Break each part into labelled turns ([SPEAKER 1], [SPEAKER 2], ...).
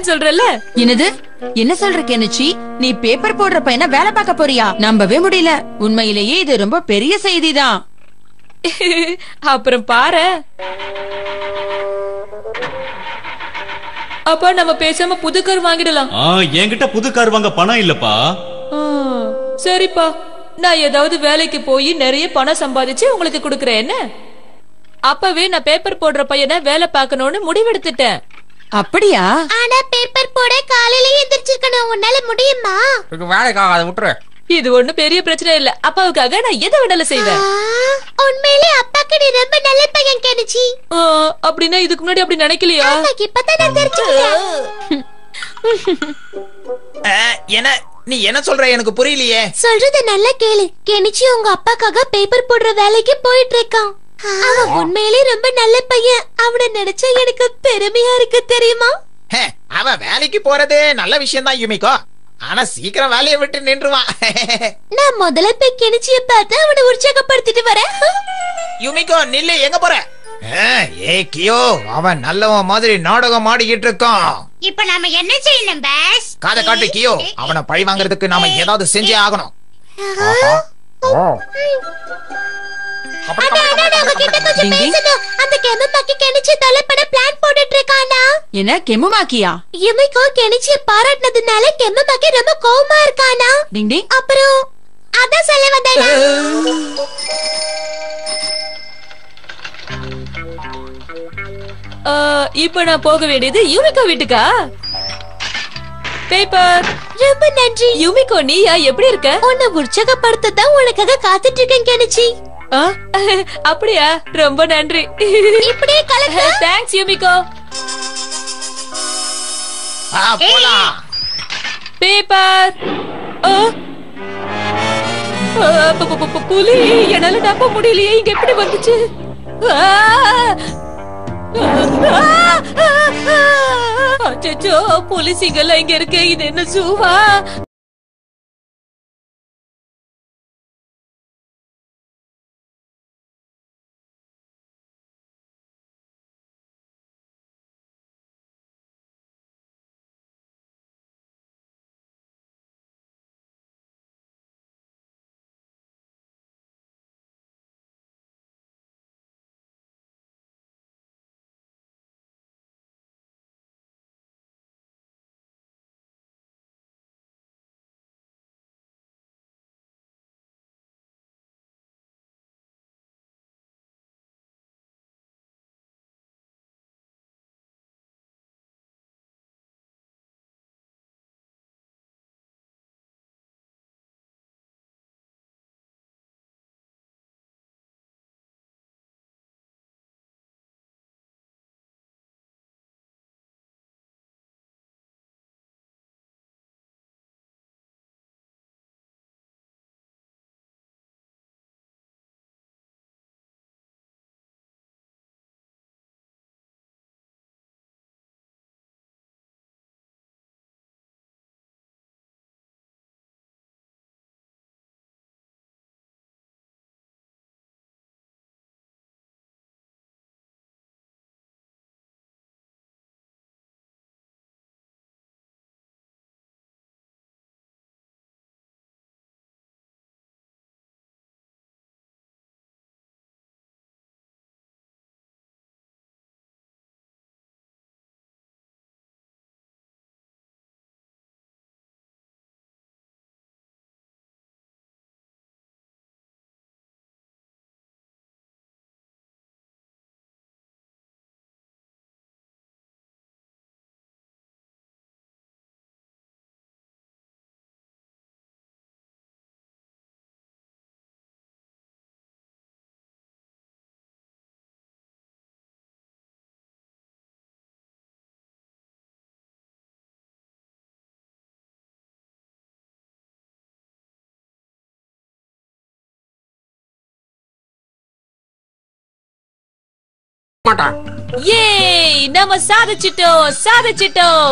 [SPEAKER 1] சொல்றல
[SPEAKER 2] என்னது என்ன சொல்ற கெனிச்சி நீ பேப்பர் போடுற பையனா வேலை பார்க்க போறியா நம்பவே முடியல உண்மையிலேயே இது ரொம்ப பெரிய செய்திதான்
[SPEAKER 1] அப்புறம் பாரு அப்பா நம்ம பேசாம புது கார் வாங்கிடலாம்
[SPEAKER 3] ஆ என்கிட்ட புது கார் வாங்க பணம் இல்லப்பா
[SPEAKER 1] ஆ, சரிப்பா நான் ஏதாவது வேலைக்கு போய் நிறைய பணம் சம்பாதிச்சு உங்களுக்கு கொடுக்கறேன் என்ன அப்பவே நான் பேப்பர் போடுற பையனை வேலை பார்க்கணும்னு முடிவெடுத்துட்டேன்
[SPEAKER 2] அப்படியா
[SPEAKER 4] ஆனா பேப்பர் போட காலையில எந்திரிச்சிருக்கணும் உன்னால முடியுமா
[SPEAKER 5] இதுக்கு வேலைக்காக அதை விட்டுரு
[SPEAKER 1] இது ஒண்ணும் பெரிய பிரச்சனை இல்ல அப்பாவுக்காக நான் எதை வேணாலும்
[SPEAKER 4] ஆ,
[SPEAKER 1] செய்வேன்
[SPEAKER 4] உண்மையிலே அப்பாக்கு நீ ரொம்ப நல்ல பையன் கிடைச்சி
[SPEAKER 1] ஆ, அப்படின்னா இதுக்கு முன்னாடி அப்படி நினைக்கலையா
[SPEAKER 4] எனக்கு இப்பதான் நான் தெரிஞ்சுக்கிட்டேன்
[SPEAKER 6] அஹ், என்ன நீ என்ன சொல்ற எனக்கு புரியலையே
[SPEAKER 4] சொல்றத நல்லா கேளு கெனிச்சி உங்க அப்பாக்காக பேப்பர் போடுற வேலைக்கு போயிட்டு இருக்கான் அவன் உண்மையிலே ரொம்ப நல்ல பையன் அவனை நினைச்சா எனக்கு பெருமையா இருக்கு தெரியுமா
[SPEAKER 6] ஹே, அவன் வேலைக்கு போறது நல்ல விஷயம் தான் யுமிகோ ஆனா சீக்கிரம் வேலையை விட்டு நின்றுவான்
[SPEAKER 4] நான் முதல்ல போய் கெனிச்சிய பார்த்து அவனை உற்சாகப்படுத்திட்டு வரேன்
[SPEAKER 6] யுமிகோ நில்லு எங்க போற அஹ், ஏ கியோ அவன் நல்லவன் மாதிரி நாடகம் ஆடிக்கிட்டு இருக்கான்
[SPEAKER 4] இப்ப நாம என்ன செய்யணும் பாஸ்
[SPEAKER 6] காதை காட்டு கியோ அவனை பழி வாங்குறதுக்கு நாம ஏதாவது செஞ்சே ஆகணும்
[SPEAKER 2] டிங் டிங்.
[SPEAKER 4] அந்த கெமமாக்கி கெனிச்சி தொலைப்பட பிளான் போட்டுட்டு இருக்கானா
[SPEAKER 2] என்ன கெம்முமாக்கியா
[SPEAKER 4] இமைக்கோ கெனிச்சிய பாராட்டினதுனால கெமமாக்கி ரொம்ப கோவமா இருக்கானா
[SPEAKER 2] டிங் டிங்
[SPEAKER 4] அப்புறம் அதான் சொல்ல வந்தேன்
[SPEAKER 1] ஆ, இப்ப நான் போக வேண்டியது யூமிகோ வீட்டுக்கா பேப்பர்
[SPEAKER 4] ரொம்ப நன்றி
[SPEAKER 1] யூமிகோ நீயா எப்படி இருக்க
[SPEAKER 4] உன்னை உற்சாகப்படுத்த தான் உனக்காக காத்துட்டு இருக்கேன் கெனிச்சி
[SPEAKER 1] ஆ, அப்படியா ரொம்ப நன்றி
[SPEAKER 4] இப்படியே கலக்கு
[SPEAKER 1] தேங்க்ஸ் யூமிகோ
[SPEAKER 6] ஆ, போலாம்
[SPEAKER 1] பேப்பர் ஆ. ஆ, பு- பு- பு- புலி என்னால நம்ப முடியலையே இங்க எப்படி வந்துச்சு ஆ! ஆ! ஆ! ஆ! அச்சச்சோ புலி சிங்கெல்லாம் இங்க இருக்கு இது என்ன சூவா
[SPEAKER 5] மாட்டான்
[SPEAKER 1] ஏய் நம்ம சாதிச்சிட்டோம் சாதிச்சிட்டோம்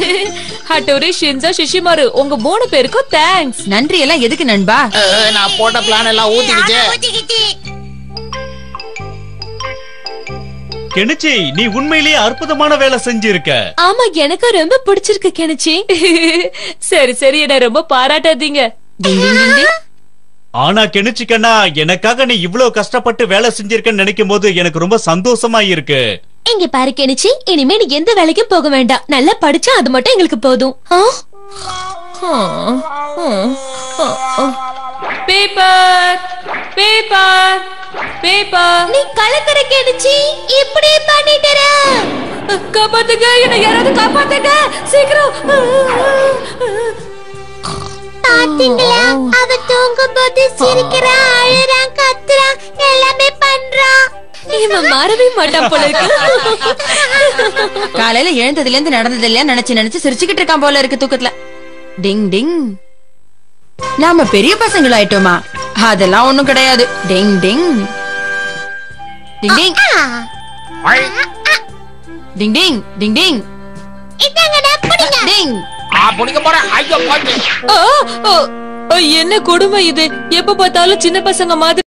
[SPEAKER 1] ஹட்டோரி ஷின்சா ஷிஷிமாரு உங்க மூணு பேருக்கும் தேங்க்ஸ்
[SPEAKER 2] நன்றி எல்லாம் எதுக்கு நண்பா
[SPEAKER 6] அஹ், நான் போட்ட பிளான் எல்லாம் ஊத்திக்கிச்சு
[SPEAKER 3] கெனிச்சி நீ உண்மையிலேயே அற்புதமான வேலை செஞ்சிருக்க
[SPEAKER 4] ஆமா எனக்கு ரொம்ப பிடிச்சிருக்கு கெனிச்சி
[SPEAKER 1] சரி சரி என்ன ரொம்ப பாராட்டாதீங்க
[SPEAKER 2] டிங் டிங் டிங் டிங்.
[SPEAKER 3] ஆனா கெனிச்சிக்கண்ணா எனக்காக நீ இவ்வளவு கஷ்டப்பட்டு வேலை செஞ்சிருக்கன்னு நினைக்கும் போது எனக்கு ரொம்ப சந்தோஷமா இருக்கு
[SPEAKER 4] இங்க பாரு கெனிச்சி இனிமே நீ எந்த வேலைக்கும் போக வேண்டாம் நல்லா படிச்சா அது மட்டும் எங்களுக்கு போதும் ஆ?
[SPEAKER 1] பேப்பர் பேப்பர் பேப்பர்
[SPEAKER 4] நீ கலக்கிற கெனிச்சி இப்படி பண்ணிட்டற
[SPEAKER 1] காப்பாத்துங்க என்ன யாராவது காப்பாத்துங்க சீக்கிரம்
[SPEAKER 4] பாத்தீங்களா அவ தூங்கும் போது சிரிக்கிறான் அழுறான் கத்துறான் எல்லாமே பண்றான் இவன் மாறவே மாட்டான் போல இருக்கு
[SPEAKER 2] காலையில எழுந்ததுல இருந்து நடந்தது இல்லையா நினைச்சு நினைச்சு சிரிச்சுக்கிட்டு இருக்கான் போல இருக்கு தூக்கத்துல டிங் டிங் நாம பெரிய பசங்களாயிட்டோமா அதெல்லாம் ஒண்ணும் கிடையாது டிங் டிங் டிங் டிங்
[SPEAKER 5] ஐ,
[SPEAKER 2] டிங் டிங் டிங் டிங்
[SPEAKER 4] இந்தாங்கடா புடிங்க
[SPEAKER 2] டிங்
[SPEAKER 5] ஆ, பிடிக்க போறேன் ஐயோ போச்சு
[SPEAKER 1] ஆ, ஆ, ஆ, என்ன கொடுமை இது எப்ப பார்த்தாலும் சின்ன பசங்க மாதிரி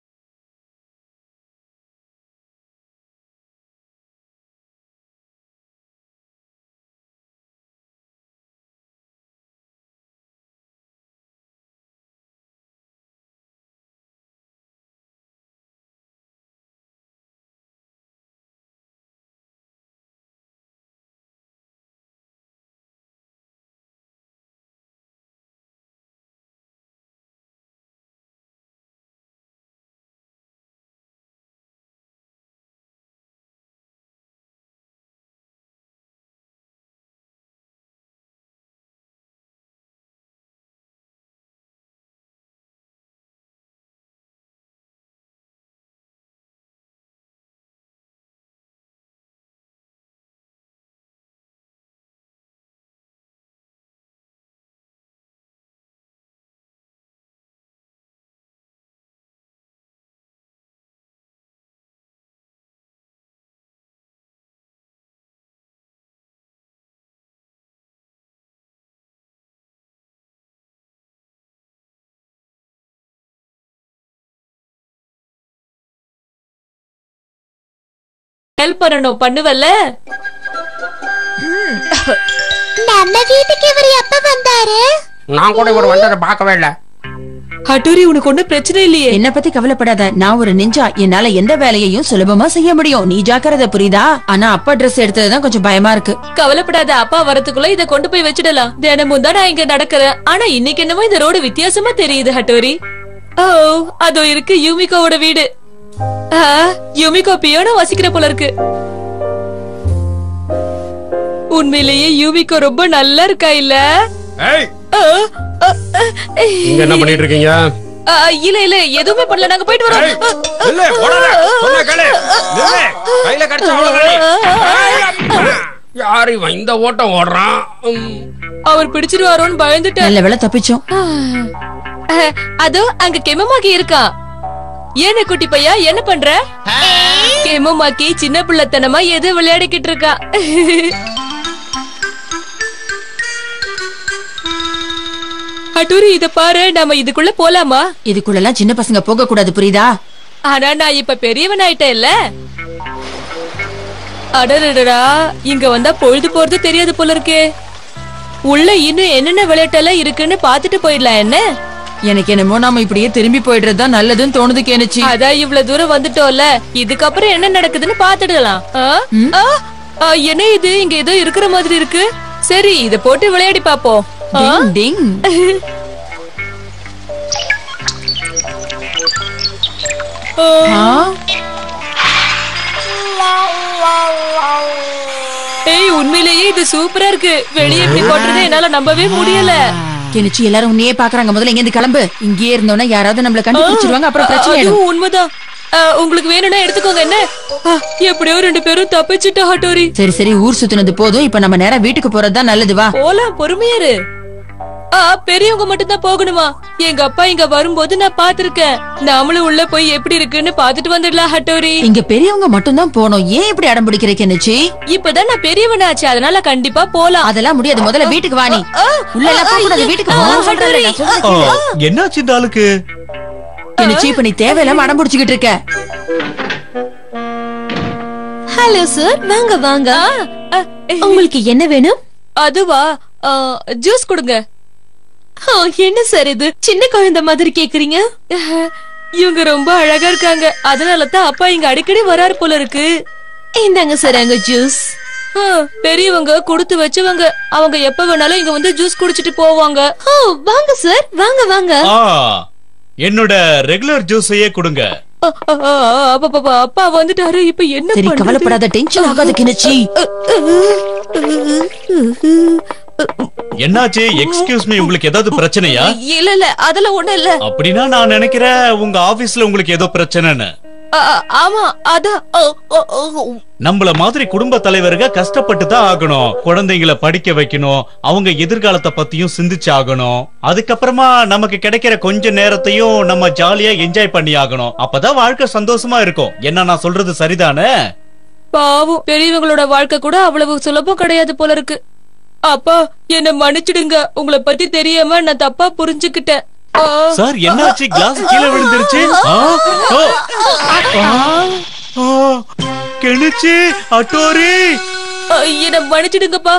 [SPEAKER 1] ஹெல்ப் பண்ணணும் பண்ணுவல்ல
[SPEAKER 4] நம்ம வீட்டுக்கு இவர் எப்ப வந்தாரு
[SPEAKER 5] நான் கூட இவர் வந்ததை பார்க்கவே இல்ல
[SPEAKER 1] ஹட்டூரி உனக்கு ஒண்ணும் பிரச்சனை இல்லையே
[SPEAKER 2] என்ன பத்தி கவலைப்படாத நான் ஒரு நிஞ்சா என்னால எந்த வேலையையும் சுலபமா செய்ய முடியும் நீ ஜாக்கிரதை புரியுதா ஆனா அப்பா ட்ரெஸ் எடுத்ததுதான் கொஞ்சம் பயமா இருக்கு
[SPEAKER 1] கவலைப்படாத அப்பா வரதுக்குள்ள இத கொண்டு போய் வச்சிடலாம் தினமும் தான் நான் இங்க நடக்கிறேன் ஆனா இன்னைக்கு என்னமோ இந்த ரோடு வித்தியாசமா தெரியுது ஹட்டோரி ஓ அதோ இருக்கு யூமிகோவோட வீடு ஆ, யூமிகோ பியோனோ வசிக்கிற போல இருக்கு உண்மையிலேயே யூமிகோ ரொம்ப நல்லா இருக்கா இல்ல
[SPEAKER 5] ஏய்
[SPEAKER 1] ஆ, ஆ, ஆ,
[SPEAKER 5] இங்க என்ன பண்ணிட்டு இருக்கீங்க
[SPEAKER 1] ஆ, இல்ல இல்ல எதுவுமே பண்ணல நாங்க போயிட்டு
[SPEAKER 5] ஏய்,
[SPEAKER 1] வரோம்
[SPEAKER 5] நில்லு, ஓடாத. சொன்னா கேளு. நில்லு. கையில கடிச்சா அவ்வளவுதானே. ஏய், அப்பா. யாரு இவன் இந்த ஓட்டம் ஓடுறான் உம்.
[SPEAKER 1] அவர் பிடிச்சிருவாரோன்னு பயந்துட்டேன்
[SPEAKER 2] நல்ல வேலை தப்பிச்சோம்
[SPEAKER 1] அஹ், அதோ அங்க கெமமாக்கி இருக்கா ஏன குட்டி பையா என்ன பண்ற கெமமாக்கி சின்ன பிள்ளைத்தனமா எது விளையாடிக்கிட்டு இருக்கா அட்டூரி இத பாரு நாம இதுக்குள்ள போலாமா
[SPEAKER 2] இதுக்குள்ள எல்லாம் சின்ன பசங்க போக கூடாது புரியுதா
[SPEAKER 1] ஆனா நான் இப்ப பெரியவன் ஆயிட்டேன்ல அடடடடா இங்க வந்தா பொழுது போறது தெரியாது போல இருக்கே உள்ள இன்னும் என்னென்ன விளையாட்டெல்லாம் இருக்குன்னு பாத்துட்டு போயிடலாம் என்ன
[SPEAKER 2] எனக்கு என்னமோ நாம இப்படியே திரும்பி போயிடுறது தான் நல்லதுன்னு தோணுது கேனுச்சு
[SPEAKER 1] அதான் இவ்வளவு தூரம் வந்துட்டோம்ல இதுக்கப்புறம் என்ன நடக்குதுன்னு பாத்துடலாம் ஆ? ஆ? ஆ, என்ன இது இங்க ஏதோ இருக்கிற மாதிரி இருக்கு சரி இத போட்டு விளையாடி பாப்போம் ஆ?
[SPEAKER 2] டிங் டிங்
[SPEAKER 1] ஆ.
[SPEAKER 2] ஆ,
[SPEAKER 1] ஏய் உண்மையிலேயே இது சூப்பரா இருக்கு வெளியே எப்படி போட்டுறது என்னால நம்பவே முடியல
[SPEAKER 2] கெனிச்சு எல்லாரும் உன்னையே பாக்குறாங்க முதல்ல இங்க இருந்து கிளம்பு இங்கேயே இருந்தோம்னா யாராவது நம்மள கண்டுபிடிச்சிருவாங்க அப்புறம் பிரச்சனை ஆயிடும்
[SPEAKER 1] அதுவும் உண்மைதான் ஆ, உங்களுக்கு வேணும்னா எடுத்துக்கோங்க என்ன ஆ, எப்படியோ ரெண்டு பேரும் தப்பிச்சுட்டா ஹட்டோரி
[SPEAKER 2] சரி சரி ஊர் சுத்தினது போதும் இப்ப நம்ம நேரா வீட்டுக்கு போறதுதான் நல்லது வா
[SPEAKER 1] போலாம் பொறுமையாரு ஆ பெரியவங்க மட்டும் தான் போகணுமா எங்க அப்பா இங்க வரும்போது நான் பாத்திருக்கேன் நாமளும் உள்ள போய் எப்படி இருக்குன்னு பாத்துட்டு வந்துடலாம் ஹட்டோரி
[SPEAKER 2] இங்க பெரியவங்க மட்டும் தான் போனோம் ஏன் இப்படி அடம் பிடிக்கிற கெனிச்சு
[SPEAKER 1] இப்பதான் நான் பெரியவனாச்சு அதனால கண்டிப்பா போலாம்
[SPEAKER 2] அதெல்லாம் முடியாது முதல்ல வீட்டுக்கு வா நீ உள்ள எல்லாம் போக கூடாது வீட்டுக்கு
[SPEAKER 1] ஆ,
[SPEAKER 2] போன்னு சொல்றேன்ல, நான் சொல்றது
[SPEAKER 3] ஆ,
[SPEAKER 2] கேளு.
[SPEAKER 3] என்னாச்சு இந்த ஆளுக்கு
[SPEAKER 2] கெனிச்சு இப்ப நீ தேவையில்லாம அடம் பிடிச்சுக்கிட்டு இருக்க
[SPEAKER 4] ஹலோ சார் வாங்க வாங்க
[SPEAKER 1] ஆ,
[SPEAKER 4] உங்களுக்கு என்ன வேணும்
[SPEAKER 1] அதுவா ஜூஸ் கொடுங்க
[SPEAKER 4] ஓ, என்ன சார் இது சின்ன குழந்தை மாதிரி கேக்குறீங்க
[SPEAKER 1] இவங்க ரொம்ப அழகா இருக்காங்க அதனால தான் அப்பா இங்க அடிக்கடி வராரு போல இருக்கு
[SPEAKER 4] இந்தாங்க சார் அங்க ஜூஸ்
[SPEAKER 1] ஆ, பெரியவங்க கொடுத்து வச்சவங்க அவங்க எப்ப வேணாலும் இங்க வந்து ஜூஸ் குடிச்சிட்டு போவாங்க
[SPEAKER 4] ஓ வாங்க சார் வாங்க வாங்க
[SPEAKER 3] ஆ என்னோட ரெகுலர் ஜூஸையே கொடுங்க
[SPEAKER 1] ஆ, ஆ, ஆ, அப்பா, அப்பா, அப்பா வந்துட்டாரு இப்ப என்ன
[SPEAKER 2] சரி
[SPEAKER 1] பண்றது?
[SPEAKER 2] கவலைப்படாத டென்ஷன் ஆகாத கிணச்சி
[SPEAKER 3] என்னாச்சு எக்ஸ்கியூஸ் மீ உங்களுக்கு ஏதாவது பிரச்சனையா
[SPEAKER 1] இல்ல இல்ல அதெல்லாம் ஒண்ணும் இல்ல
[SPEAKER 3] அப்படின்னா நான் நினைக்கிறேன் உங்க ஆபீஸ்ல உங்களுக்கு ஏதோ பிரச்சனைன்னு
[SPEAKER 1] ஆ, ஆ, ஆமா அதான் ஓ, ஓ, ஓ.
[SPEAKER 3] நம்மள மாதிரி குடும்ப தலைவருக கஷ்டப்பட்டு தான் ஆகணும் குழந்தைங்களை படிக்க வைக்கணும் அவங்க எதிர்காலத்தை பத்தியும் சிந்திச்சு ஆகணும் அதுக்கப்புறமா நமக்கு கிடைக்கிற கொஞ்ச நேரத்தையும் நம்ம ஜாலியா என்ஜாய் பண்ணி ஆகணும் அப்பதான் வாழ்க்கை சந்தோஷமா இருக்கும் என்ன நான் சொல்றது சரிதானே
[SPEAKER 1] பாவம் பெரியவங்களோட வாழ்க்கை கூட அவ்வளவு சுலபம் கிடையாது போல இருக்கு அப்பா என்ன மன்னிச்சிடுங்க உங்களை பத்தி தெரியாம நான் தப்பா புரிஞ்சுக்கிட்டேன் ஆ.
[SPEAKER 3] சார் என்னாச்சு கிளாஸ் கீழே விழுந்துருச்சு ஆ, ஓ, ஆ, ஆ, கெணிச்சு அட்டோரி
[SPEAKER 1] ஆ, என்ன மன்னிச்சிடுங்கப்பா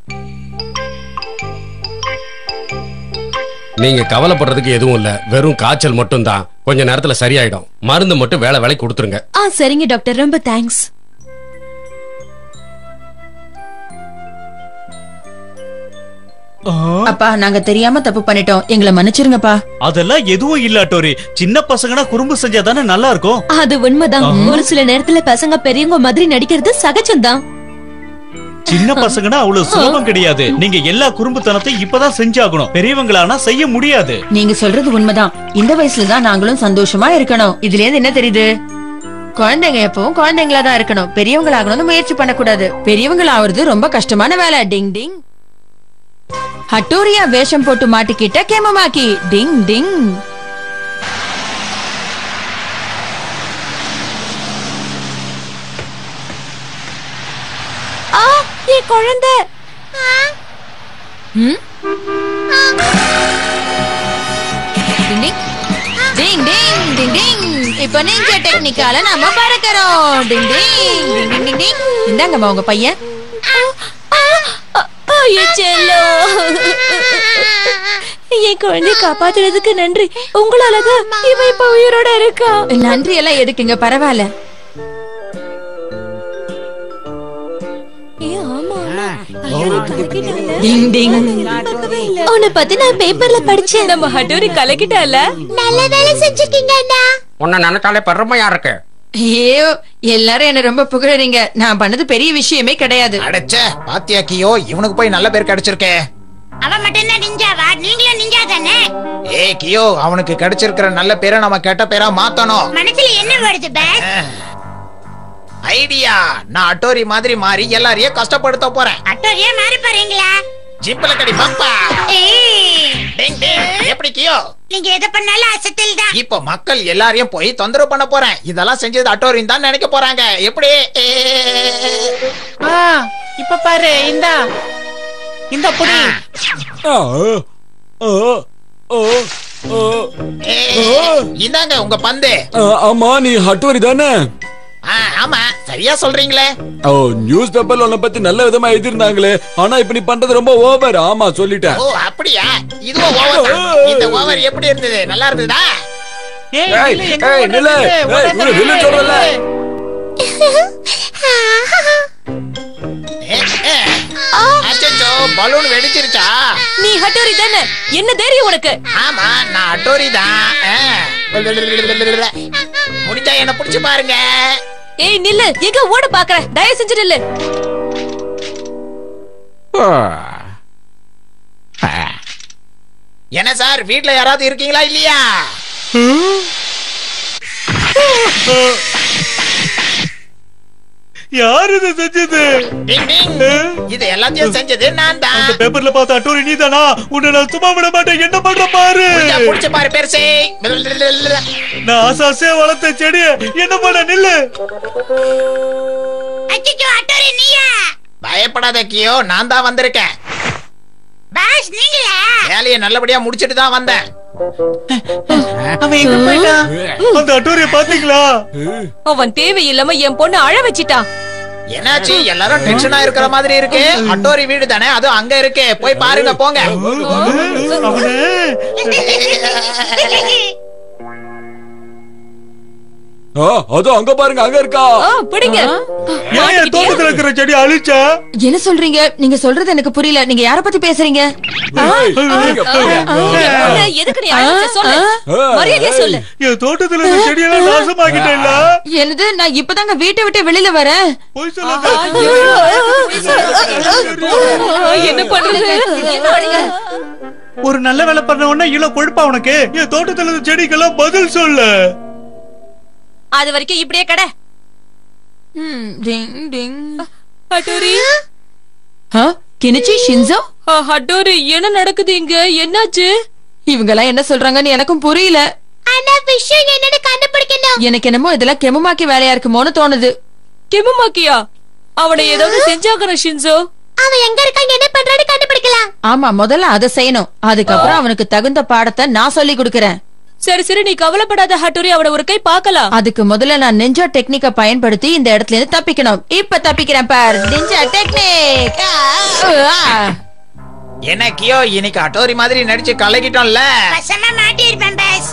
[SPEAKER 5] நீங்க கவலைப்படுறதுக்கு எதுவும் இல்ல வெறும் காய்ச்சல் மட்டும் தான் கொஞ்ச நேரத்துல சரியாயிடும் மருந்து மட்டும் வேலை வேலை கொடுத்துருங்க
[SPEAKER 4] ஆ சரிங்க டாக்டர் ரொம்ப தேங்க்ஸ்
[SPEAKER 3] ஆ,
[SPEAKER 2] அப்பா நாங்க தெரியாம தப்பு பண்ணிட்டோம் எங்களை மன்னிச்சிருங்கப்பா
[SPEAKER 3] அதெல்லாம் எதுவும் இல்ல அட்டோரி சின்ன பசங்கன்னா குறும்பு செஞ்சா தானே நல்லா இருக்கும்
[SPEAKER 4] அது உண்மைதான் ஒரு சில நேரத்துல பசங்க பெரியவங்க மாதிரி நடிக்கிறது சகஜம்தான்
[SPEAKER 3] சின்ன பசங்கன்னா அவ்வளவு சுலபம் கிடையாது நீங்க எல்லா குறும்புத்தனத்தையும் இப்பதான் செஞ்சாகணும் பெரியவங்களானா செய்ய முடியாது
[SPEAKER 2] நீங்க சொல்றது உண்மைதான் இந்த வயசுல தான் நாங்களும் சந்தோஷமா இருக்கணும் இதுல இருந்து என்ன தெரியுது குழந்தைங்க எப்பவும் குழந்தைங்களா தான் இருக்கணும் பெரியவங்களாகணும்னு முயற்சி பண்ணக்கூடாது பெரியவங்களாவது ரொம்ப கஷ்டமான வேலை டிங் டிங் ஹட்டோரியா வேஷம் போட்டு மாட்டிக்கிட்ட கேமமாக்கி டிங் டிங்
[SPEAKER 4] ஆ என் குழந்தை
[SPEAKER 2] ம்? டிங் டிங். டிங் டிங் டிங் டிங் இப்போ நீங்க டெக்னிக்கால நாம பறக்கறோம் டிங் டிங் டிங் டிங் டிங் டிங் இந்தாங்கம்மா உங்க பையன்
[SPEAKER 4] என் செல்லம் என் குழந்தைய காப்பாத்துறதுக்கு நன்றி உங்களாலதான் இவன் இப்ப உயிரோட இருக்கா
[SPEAKER 2] நன்றி எல்லாம் எதுக்குங்க பரவாயில்ல டிங் டிங்
[SPEAKER 4] உன்னை பத்தி நான் பேப்பர்ல படிச்சேன்
[SPEAKER 1] நம்ம ஹட்டோரி கலக்கிட்டால
[SPEAKER 4] நல்ல வேலை செஞ்சிருக்கீங்க அண்ணா
[SPEAKER 5] உன்னை நினைச்சாலே பெருமையா இருக்கு
[SPEAKER 2] ஐயோ எல்லாரும் என்ன ரொம்ப புகழறீங்க நான் பண்ணது பெரிய விஷயமே கிடையாது
[SPEAKER 6] அடைச்ச பாத்தியா கியோ இவனுக்கு போய் நல்ல பேர் கிடைச்சிருக்கே
[SPEAKER 7] அவன் மட்டும் தான் நிஞ்சாவா நீங்களும் நிஞ்சா தானே
[SPEAKER 6] ஏ கியோ அவனுக்கு கிடைச்சிருக்கிற நல்ல பேரை நம்ம கெட்ட பேரா மாத்தணும்
[SPEAKER 7] மனசுல என்ன வருது பேஸ்
[SPEAKER 6] ஐடியா நான் அட்டோரி மாதிரி மாறி எல்லாரையும் கஷ்டப்படுத்த போறேன்
[SPEAKER 7] அட்டோரியா மாறி போறீங்களா
[SPEAKER 6] ஜிம்பல கடி பப்பா
[SPEAKER 7] ஏய்,
[SPEAKER 6] டிங் டிங் எப்படி கியோ
[SPEAKER 7] நீங்க எதை பண்ணாலும் அசத்தில் தான்
[SPEAKER 6] இப்போ மக்கள் எல்லாரையும் போய் தொந்தரவு பண்ண போறேன் இதெல்லாம் செஞ்சது அட்டோரின்னு தான் நினைக்க போறாங்க எப்படி ஏ,
[SPEAKER 8] ஆ இப்ப பாரு இந்தா இந்த புடி
[SPEAKER 6] ஏ, இந்தாங்க உங்க பந்து
[SPEAKER 9] ஆமா நீ ஹட்டோரி தானே
[SPEAKER 6] ஆ, ஆமா சரியா சொல்றீங்களே
[SPEAKER 9] ஓ நியூஸ் பேப்பர்ல உன்னை பத்தி நல்ல விதமா எழுதிருந்தாங்களே ஆனா இப்ப நீ பண்றது ரொம்ப ஓவர் ஆமா சொல்லிட்டேன்
[SPEAKER 6] ஓ அப்படியா இதுவும் ஓவர் இந்த ஓவர் எப்படி இருந்தது நல்லா இருந்ததா
[SPEAKER 8] ஏய்
[SPEAKER 9] ஏய்,
[SPEAKER 8] நில்லு, எங்க
[SPEAKER 9] ஏய்,
[SPEAKER 8] ஓடுற,
[SPEAKER 9] நில்லு.
[SPEAKER 8] நில்லு,
[SPEAKER 9] ஏய்,
[SPEAKER 8] ஓடாத,
[SPEAKER 9] இவரு நில்லு சொல்றல.
[SPEAKER 6] ஏ, ஏ. அச்சச்சோ பலூன் வெடிச்சிருச்சா
[SPEAKER 1] நீ ஹட்டோரி தானே என்ன தைரியம் உனக்கு
[SPEAKER 6] ஆமா நான் அட்டோரி தான் ஆ. முடிஞ்சா என்ன புடிச்சு பாருங்க
[SPEAKER 1] ஏய் நில்லு எங்க ஓட பாக்குற தயவு செஞ்சு நில்லு
[SPEAKER 6] என்ன சார் வீட்ல யாராவது இருக்கீங்களா இல்லையா
[SPEAKER 3] யார் இது செஞ்சது
[SPEAKER 6] டிங் டிங். இது எல்லாத்தையும் செஞ்சது நான் தான்
[SPEAKER 3] அந்த பேப்பர்ல பார்த்த அட்டோரி நீதானா உன்னை நான் சும்மா விட மாட்டேன் என்ன பண்ற பாரு
[SPEAKER 6] முடிஞ்சா புடிச்சு பாரு பெருசே
[SPEAKER 3] நான் ஆசாசே வளர்த்த செடிய என்ன பண்ண நில்லு
[SPEAKER 7] அச்சோ அட்டோரி நீயா
[SPEAKER 6] பயப்படாத கியோ நான் தான் வந்திருக்கேன்
[SPEAKER 7] பாஸ் நீங்களா
[SPEAKER 6] வேலையை நல்லபடியா முடிச்சிட்டு தான் வந்தேன்
[SPEAKER 8] அவன் எங்க போயிட்டான்
[SPEAKER 3] அந்த அட்டோரிய பாத்தீங்களா
[SPEAKER 1] அவன் தேவையில்லாம என் பொண்ணு அழ வச்சிட்டான்
[SPEAKER 6] என்னாச்சு எல்லாரும் டென்ஷனா இருக்கிற மாதிரி இருக்கு அட்டோரி வீடு தானே அதுவும் அங்க இருக்கு போய் பாருங்க போங்க
[SPEAKER 3] அவனே
[SPEAKER 9] ஆ, அதோ அங்க பாருங்க அங்க இருக்கா
[SPEAKER 1] ஆ, பிடிங்க
[SPEAKER 3] ஏன் என் தோட்டத்துல இருக்கிற செடி அழிச்சா
[SPEAKER 2] என்ன சொல்றீங்க நீங்க சொல்றது எனக்கு புரியல நீங்க யார பத்தி பேசுறீங்க
[SPEAKER 9] ஏய், இங்க பாருங்க.
[SPEAKER 1] என்ன, எதுக்கு நீ அழுத்த சொல்லு மரியாதையா சொல்லு
[SPEAKER 3] என் தோட்டத்துல இருந்த செடியெல்லாம் நாசமாக்கிட்டேன்ல
[SPEAKER 2] என்னது நான் இப்பதாங்க வீட்டை விட்டு வெளியில வரேன்
[SPEAKER 3] போய் சொல்லாத
[SPEAKER 1] என்ன பண்றது என்ன பண்ணுங்க?
[SPEAKER 3] ஒரு நல்ல வேலை பண்ண உடனே இவ்வளவு கொழுப்பா உனக்கு என் தோட்டத்துல இருந்த செடிக்கெல்லாம் பதில் சொல்லு
[SPEAKER 1] அது வரைக்கும் இப்படியே கடை
[SPEAKER 2] ம், டிங், டிங்.
[SPEAKER 1] ஹட்டோரி
[SPEAKER 2] ஆ, கினிச்சி ஷின்சோ
[SPEAKER 1] ஆ, ஹட்டோரி என்ன நடக்குது இங்க என்னாச்சு
[SPEAKER 2] இவங்க எல்லாம் என்ன சொல்றாங்கன்னு எனக்கும் புரியல
[SPEAKER 4] ஆனா விஷயம் என்னன்னு கண்டுபிடிக்கணும்
[SPEAKER 2] எனக்கு என்னமோ இதெல்லாம் கெமுமாக்கி வேலையா இருக்குமோன்னு தோணுது
[SPEAKER 1] கெமுமாக்கியா அவனை ஏதாவது செஞ்சாகணும் ஷின்சோ
[SPEAKER 4] அவன் எங்க இருக்கான் என்ன பண்றான்னு கண்டுபிடிக்கலாம்
[SPEAKER 2] ஆமா முதல்ல அதை செய்யணும் அதுக்கப்புறம் அவனுக்கு தகுந்த பாடத்தை நான் சொல்லி கொடுக்கறேன்
[SPEAKER 1] சரி சரி நீ கவலைப்படாத ஹட்டோரி அவனை ஒரு கை பார்க்கலாம்
[SPEAKER 2] அதுக்கு முதல்ல நான் நெஞ்சா டெக்னிக்க பயன்படுத்தி இந்த இடத்துல இருந்து தப்பிக்கணும் இப்ப தப்பிக்கிறேன் பார் நெஞ்சா டெக்னிக்
[SPEAKER 6] என்ன கியோ இன்னைக்கு அட்டோரி மாதிரி நடிச்சு கலக்கிட்டோம்ல
[SPEAKER 7] வசமா மாட்டியிருப்பேன் பாஸ்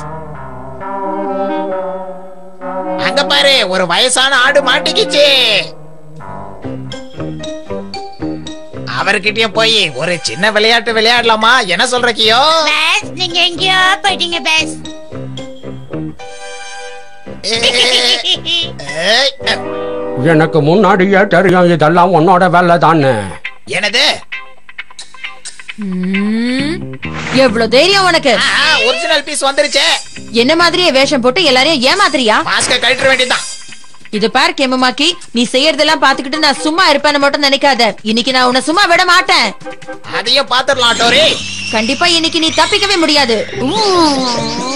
[SPEAKER 6] அங்க பாரு ஒரு வயசான ஆடு மாட்டிக்கிச்சு அவர்கிட்டயும் போய் ஒரு சின்ன விளையாட்டு விளையாடலாமா என்ன சொல்ற கியோ
[SPEAKER 7] பாஸ் நீங்க எங்கேயோ போயிட்டீங்க பாஸ்
[SPEAKER 6] ஏய்,
[SPEAKER 5] எனக்கு முன்னாடியே தெரியும் இதெல்லாம் உன்னோட வேலை தானே
[SPEAKER 6] என்னது
[SPEAKER 2] ம், எவ்வளவு தைரியம் உனக்கு
[SPEAKER 6] ஒரிஜினல் பீஸ் வந்துருச்சே
[SPEAKER 2] என்ன மாதிரியே வேஷம் போட்டு எல்லாரையும் ஏமாத்துறியா
[SPEAKER 6] மாஸ்க கழட்ட வேண்டியதுதான்
[SPEAKER 2] இது பார் கெமுமாக்கி நீ செய்யறதெல்லாம் பாத்துக்கிட்டு நான் சும்மா இருப்பேன்னு மட்டும் நினைக்காத இன்னைக்கு நான் உன்னை சும்மா விட மாட்டேன்
[SPEAKER 6] அதையும் பாத்துடலாம் அட்டோரி
[SPEAKER 2] கண்டிப்பா இன்னைக்கு நீ தப்பிக்கவே முடியாது ஊ.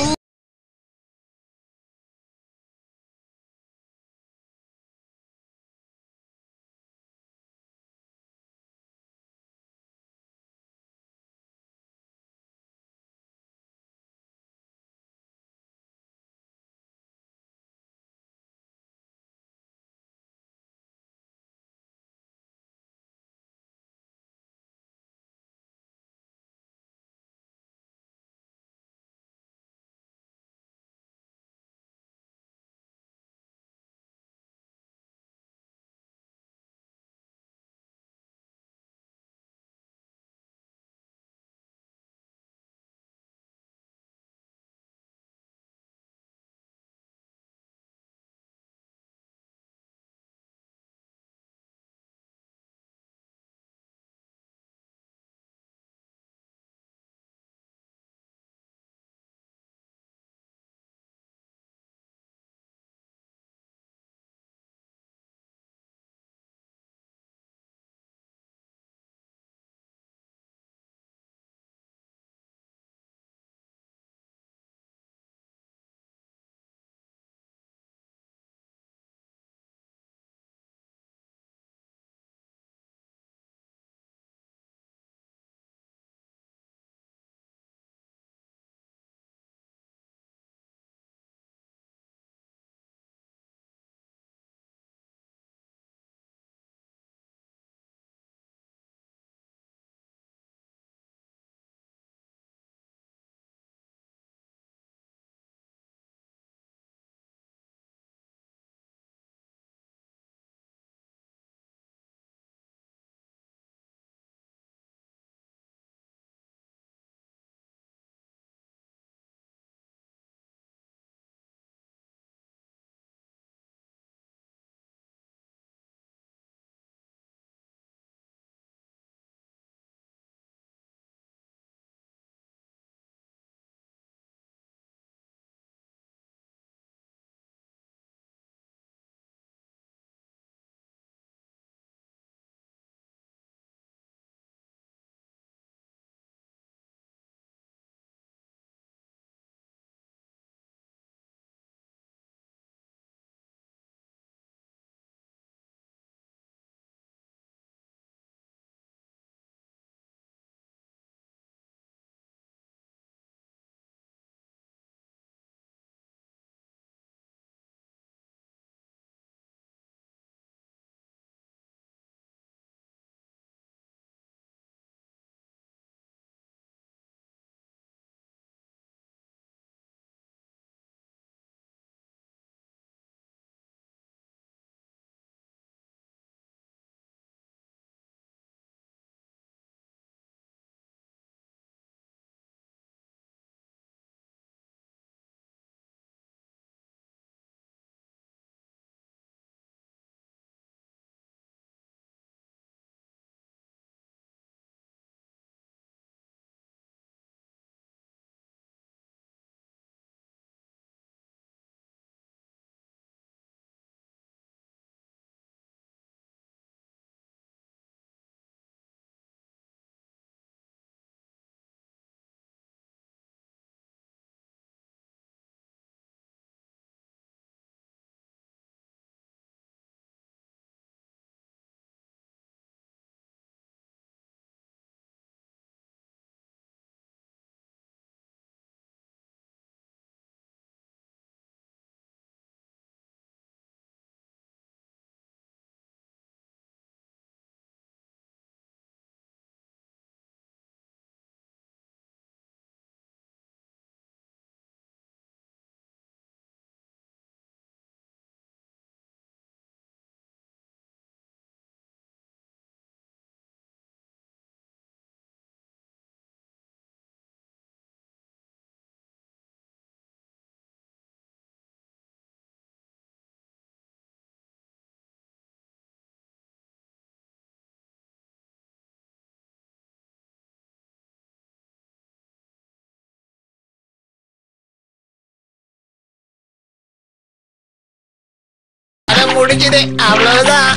[SPEAKER 6] முடிஞ்சது அவ்வளவுதான்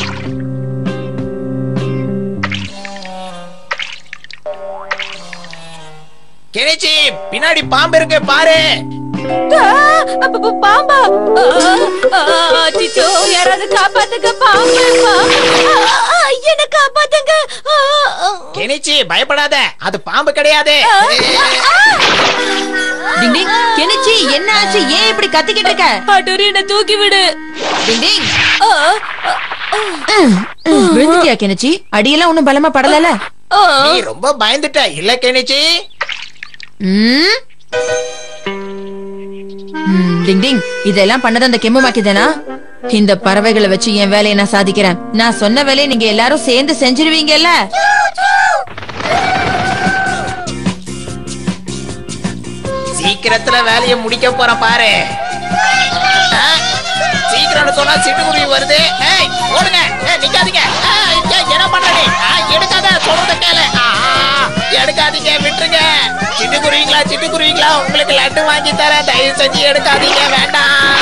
[SPEAKER 6] கெனிச்சி பின்னாடி பாம்பு இருக்கு பாரு
[SPEAKER 1] பாம்பா அச்சிச்சோ யாராவது காப்பாத்துங்க பாம்பு
[SPEAKER 4] என்ன காப்பாத்துங்க ஆ, ஆ.
[SPEAKER 6] கெனிச்சி பயப்படாத அது பாம்பு கிடையாது
[SPEAKER 2] டிங் டிங் கெனிச்சி என்ன ஆச்சு ஏன் இப்படி கத்திக்கிட்டு இருக்க
[SPEAKER 1] ஹட்டோரி என்ன தூக்கி விடு
[SPEAKER 2] டிங் டிங்
[SPEAKER 1] ஆ,
[SPEAKER 2] விழுந்துட்டியா கெனிச்சி அடியெல்லாம் ஒண்ணும் பலமா படலல
[SPEAKER 1] ஆ.
[SPEAKER 6] நீ ரொம்ப பயந்துட்ட இல்ல கெனிச்சி
[SPEAKER 2] ம்? ம், டிங் டிங் இதெல்லாம் பண்ணது அந்த கெம்பு மாக்கிதானா இந்த பறவைகளை வச்சு என் வேலையை நான் சாதிக்கிறேன் நான் சொன்ன வேலையை நீங்க எல்லாரும் சேர்ந்து செஞ்சிருவீங்கல்ல
[SPEAKER 6] சீக்கிரத்துல வேலையை முடிக்க போறேன் பாரு ஆ, சீக்கிரம்னு சொன்னா சிட்டுக்குருவி வருது ஏய் ஓடுங்க ஏய் நிக்காதீங்க ஆ, ஏய், என்ன பண்ற நீ ஆ, எடுக்காத சொல்றத கேளு ஆ, ஆ, எடுக்காதீங்க விட்டுருங்க சிட்டுக்குருவிங்களா சிட்டுக்குருவிங்களா உங்களுக்கு லட்டு வாங்கி தரேன் தயவு செஞ்சு எடுக்காதீங்க வேண்டாம்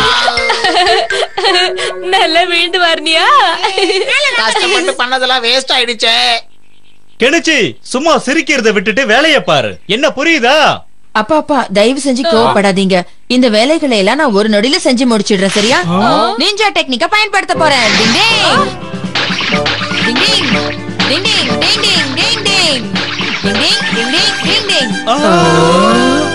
[SPEAKER 1] நல்லா விழுந்து வரணியா
[SPEAKER 6] கஷ்டப்பட்டு பண்ணதெல்லாம் வேஸ்ட் ஆயிடுச்சே
[SPEAKER 3] கெனிச்சி சும்மா சிரிக்கிறத விட்டுட்டு வேலைய பாரு என்ன புரியுதா
[SPEAKER 2] அப்பா அப்பா தயவு செஞ்சு கோவப்படாதீங்க இந்த வேலைகளை எல்லாம் நான் ஒரு நொடியில செஞ்சு முடிச்சிடுறேன் சரியா நிஞ்சா டெக்னிக்க பயன்படுத்த போறேன் டிங் டிங் டிங் டிங் டிங் டிங் டிங் டிங் டிங் டிங் டிங் டிங் டிங் டிங் டிங்
[SPEAKER 3] ஆ.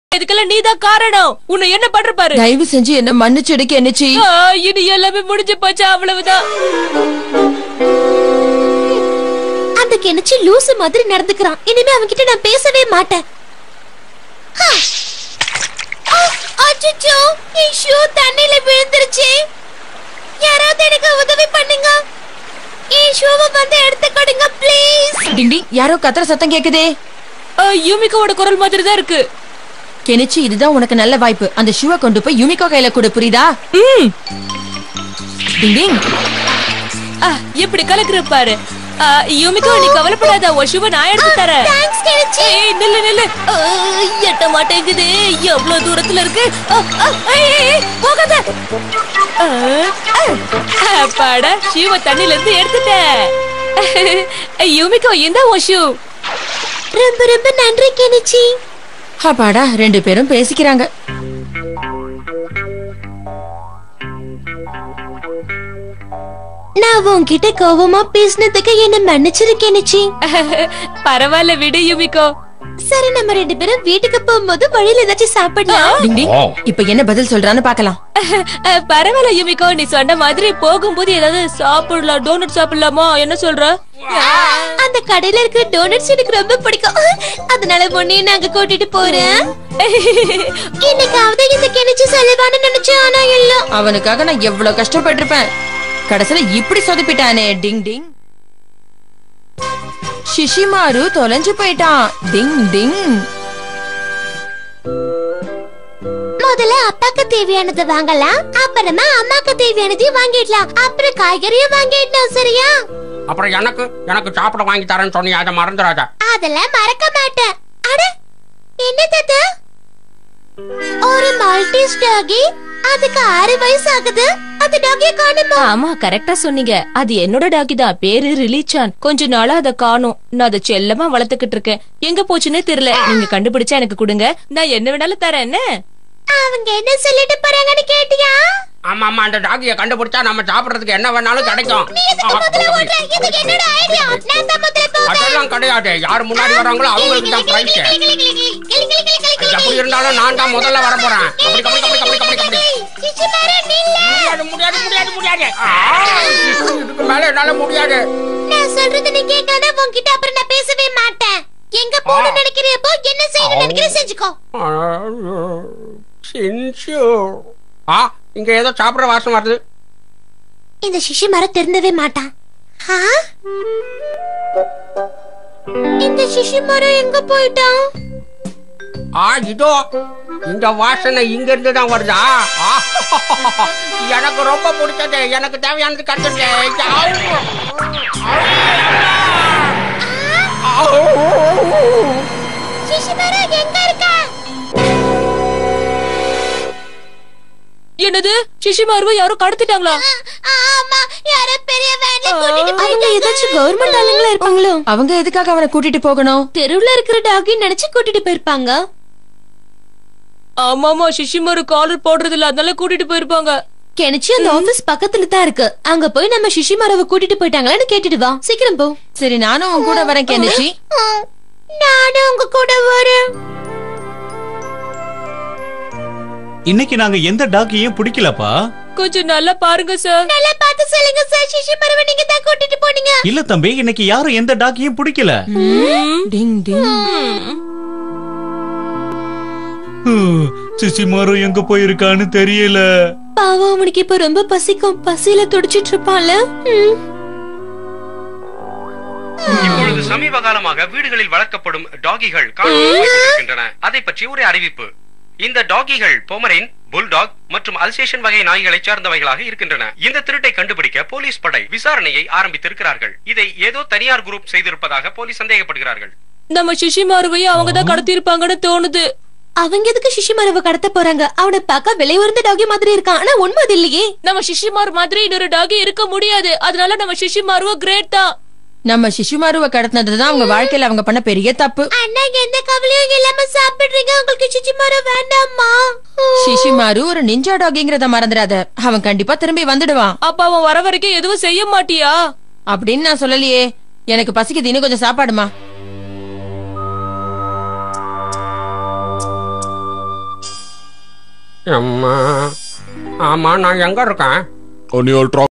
[SPEAKER 1] இதுக்கெல்லாம் நீதான் காரணம் உன்னை என்ன பண்ற பாரு
[SPEAKER 2] தயவு செஞ்சு என்ன மன்னிச்சிடு கெனிச்சி
[SPEAKER 1] ஆ, இனி எல்லாமே முடிஞ்சு போச்சு அவ்வளவுதான்
[SPEAKER 4] அந்த கிணச்சி லூசு மாதிரி நடந்துக்கிறான் இனிமே அவன்கிட்ட நான் பேசவே மாட்டேன் ஹா. ஆ, அச்சச்சோ என் ஷூ தண்ணியில விழுந்துருச்சு யாராவது எனக்கு உதவி பண்ணுங்க என் ஷூவை வந்து எடுத்து கொடுங்க ப்ளீஸ்
[SPEAKER 2] டிங் டிங் யாரோ கத்துற சத்தம் கேக்குதே
[SPEAKER 1] ஆ, யூமிகாவோட குரல் மாதிரி தான் இருக்கு
[SPEAKER 2] கெனிச்சி இதுதான் உனக்கு நல்ல வாய்ப்பு அந்த ஷூவை கொண்டு போய் யுமிகோ கையில கொடு புரியுதா டிங் டிங்
[SPEAKER 1] ஆ, எப்படி கலக்குற பாரு ஆ, யூமிகோ நீ கவலைப்படாத உன் ஷூவை நான் எடுத்து தரேன்
[SPEAKER 4] தேங்க்ஸ் கிணச்சி
[SPEAKER 1] ஏய் நில்லு நில்லு ஆ, எட்ட மாட்டேங்குது எவ்வளவு தூரத்துல இருக்கு ஆ, ஆ, ஏய், ஏய், ஏய், போகாத ஆ, ஆ, அப்பாடா ஷூவை தண்ணில இருந்து எடுத்துட்டேன் யூமிகோ இந்த உன் ஷூ
[SPEAKER 4] ரொம்ப ரொம்ப நன்றி கிணச்சி
[SPEAKER 2] அப்பாடா ரெண்டு பேரும் பேசிக்கிறாங்க
[SPEAKER 4] நான் உன்கிட்ட கோவமா பேசினதுக்கு என்ன மன்னிச்சிரு கிணச்சி
[SPEAKER 1] பரவாயில்ல விடு யூமிகோ
[SPEAKER 4] சரி நம்ம ரெண்டு பேரும் வீட்டுக்கு போகும்போது வழியில ஏதாச்சும் சாப்பிடலாம்
[SPEAKER 2] டிங் டிங்
[SPEAKER 5] ஓ.
[SPEAKER 2] இப்ப என்ன பதில் சொல்றான்னு பாக்கலாம்
[SPEAKER 1] அஹ், பரவாயில்ல யுமிகோ நீ சொன்ன மாதிரி போகும்போது ஏதாவது சாப்பிடலாம் டோனட் சாப்பிடலாமா என்ன சொல்ற
[SPEAKER 4] அந்த கடையில இருக்கிற டோனட்ஸ் எனக்கு ரொம்ப பிடிக்கும் அதனால உன்னையும் நாங்க கூட்டிட்டு போறேன் இன்னைக்காவது இந்த கிணச்சு செலவான்னு நினைச்சேன் ஆனா இல்ல
[SPEAKER 2] அவனுக்காக நான் எவ்வளவு கஷ்டப்பட்டிருப்பேன் கடைசியில இப்படி சொதப்பிட்டானே டிங் டிங் ஷிஷிமாரு தொலைஞ்சு போயிட்டான் டிங் டிங்
[SPEAKER 4] முதல்ல அப்பாக்கு தேவையானது வாங்கலாம் அப்புறமா அம்மாக்கு தேவையானதையும் வாங்கிடலாம் அப்புறம் காய்கறியும் வாங்கிடணும் சரியா
[SPEAKER 5] அப்புறம் எனக்கு எனக்கு சாப்பிட வாங்கி தரேன்னு சொன்னீங்க அதை மறந்துடாத
[SPEAKER 4] அதெல்லாம் மறக்க மாட்டேன் அட என்ன தாத்தா ஒரு மால்டீஸ் டாகி அதுக்கு ஆறு வயசு ஆகுது அந்த டாகிய காணுமா
[SPEAKER 1] ஆமா கரெக்டா சொன்னீங்க அது என்னோட டாக்கி தான் பேரு ரிலீச்சான் கொஞ்ச நாளா அத காணும் நான் அதை செல்லமா வளர்த்துக்கிட்டு இருக்கேன் எங்க போச்சுன்னே தெரியல நீங்க கண்டுபிடிச்சா எனக்கு கொடுங்க நான் என்ன வேணாலும் தரேன் என்ன
[SPEAKER 4] அவங்க என்ன சொல்லிட்டு போறாங்கன்னு கேட்டியா
[SPEAKER 5] ஆமா ஆமா அந்த டாகிய கண்டுபிடிச்சா நம்ம சாப்பிடுறதுக்கு என்ன வேணாலும் கிடைக்கும்
[SPEAKER 4] நீ எதுக்கு முதல்ல ஓடுற இது என்னோட ஐடியா நான் தான் முதல்ல போவேன்
[SPEAKER 5] அதெல்லாம் கிடையாது யார் முன்னாடி வர்றாங்களோ அவங்களுக்கு தான் பிரைஸ் எப்படி இருந்தாலும் நான் தான் முதல்ல வர போறேன் அப்படி கபடி கபடி கபடி கபடி கபடி முடியாது முடியாது முடியாது முடியாது ஆ, இதுக்கு மேல என்னால முடியாது
[SPEAKER 4] நான் சொல்றது நீ கேட்காத உன்கிட்ட அப்புறம் நான் பேசவே மாட்டேன் எங்க போகணும்னு நினைக்கிறியப்போ என்ன செய்யணும்னு நினைக்கிற செஞ்சுக்கோ
[SPEAKER 5] சின்சு ஆ இங்க ஏதோ சாப்பிடுற வாசம் வருது
[SPEAKER 4] இந்த சிஷி மரம் திருந்தவே மாட்டான் ஆ? இந்த சிஷி மரம் எங்க போயிட்டான்
[SPEAKER 5] ஆ இதோ இந்த வாசனை இங்க இருந்து தான் வருதா ஆ, எனக்கு ரொம்ப பிடிச்சது எனக்கு தேவையானது கட்டுங்க
[SPEAKER 4] சிஷி மரம் எங்க இருக்கா
[SPEAKER 1] என்னது சிஷிமாருவை யாரோ கடத்திட்டாங்களா
[SPEAKER 4] ஆ, ஆமா யாரோ பெரிய வேனை கூட்டிட்டு அவங்க ஏதாச்சும் கவர்மெண்ட் ஆளுங்களா இருப்பாங்களோ
[SPEAKER 2] அவங்க எதுக்காக அவனை கூட்டிட்டு போகணும்
[SPEAKER 4] தெருவுல இருக்கிற டாகி நினைச்சு கூட்டிட்டு போயிருப்பாங்க
[SPEAKER 1] ஆமாமா சிஷிமாரு காலர் போடுறது இல்ல அதனால கூட்டிட்டு போயிருப்பாங்க
[SPEAKER 4] கெனிச்சு அந்த ஆபீஸ் பக்கத்துல தான் இருக்கு அங்க போய் நம்ம சிஷி மரவை கூட்டிட்டு போயிட்டாங்களான்னு கேட்டுட்டு வா சீக்கிரம் போ
[SPEAKER 2] சரி நானும் உன் கூட வரேன் கெனிச்சி
[SPEAKER 4] நானும் உங்க கூட வரேன்
[SPEAKER 3] இன்னைக்கு நாங்க எந்த டாக்கியையும் பிடிக்கலப்பா
[SPEAKER 1] கொஞ்சம் நல்லா பாருங்க சார்
[SPEAKER 4] நல்லா பார்த்து சொல்லுங்க சார் சிஷி மரவை நீங்க தான் கூட்டிட்டு போனீங்க
[SPEAKER 3] இல்ல தம்பி இன்னைக்கு யாரும் எந்த டாக்கியும் பிடிக்கல
[SPEAKER 2] டிங் டிங்
[SPEAKER 3] சிசிமாரு எங்க போயிருக்கான்னு தெரியல
[SPEAKER 4] பாவம் அவனுக்கு இப்ப ரொம்ப பசிக்கும் பசியில துடிச்சிட்டு இருப்பான்ல ம்.
[SPEAKER 10] இப்பொழுது சமீப காலமாக வீடுகளில் வளர்க்கப்படும் டாகிகள் காணப்படுகின்றன அதை பற்றி ஒரு அறிவிப்பு இந்த டாகிகள் பொமரின் புல்டாக் மற்றும் அல்சேஷன் வகை நாய்களை சார்ந்தவைகளாக இருக்கின்றன இந்த திருட்டை கண்டுபிடிக்க போலீஸ் படை விசாரணையை ஆரம்பித்திருக்கிறார்கள் இதை ஏதோ தனியார் குரூப் செய்திருப்பதாக போலீஸ் சந்தேகப்படுகிறார்கள்
[SPEAKER 1] நம்ம சிஷிமாருவையும் அவங்க தான் கடத்திருப்பாங்கன்னு தோணுது
[SPEAKER 4] அவங்க எதுக்கு சிஷி மரவை கடத்த போறாங்க அவனை பார்க்க விலை உயர்ந்த டாகி மாதிரி இருக்கான் ஆனா உண்மை அது இல்லையே
[SPEAKER 1] நம்ம சிஷிமார் மாதிரி இன்னொரு டாகி இருக்க முடியாது அதனால நம்ம சிஷிமாருவும் கிரேட் தான்
[SPEAKER 2] நம்ம சிசுமாருவை கடத்தினதுதான் அவங்க வாழ்க்கையில அவங்க பண்ண பெரிய தப்பு
[SPEAKER 4] அண்ணா எந்த கவலையும் இல்லாம சாப்பிடுறீங்க உங்களுக்கு சிச்சி மரம் வேண்டாமா
[SPEAKER 2] சிசுமாரு ஒரு நிஞ்சா டாகிங்கிறத மறந்துடாத அவன் கண்டிப்பா திரும்பி வந்துடுவான்
[SPEAKER 1] அப்ப அவன் வர வரைக்கும் எதுவும் செய்ய மாட்டியா
[SPEAKER 2] அப்படின்னு நான் சொல்லலையே எனக்கு பசிக்குது இன்னும் கொஞ்சம் சாப்பாடுமா
[SPEAKER 5] அம்மா ஆமா நான் எங்க இருக்கேன்
[SPEAKER 9] On your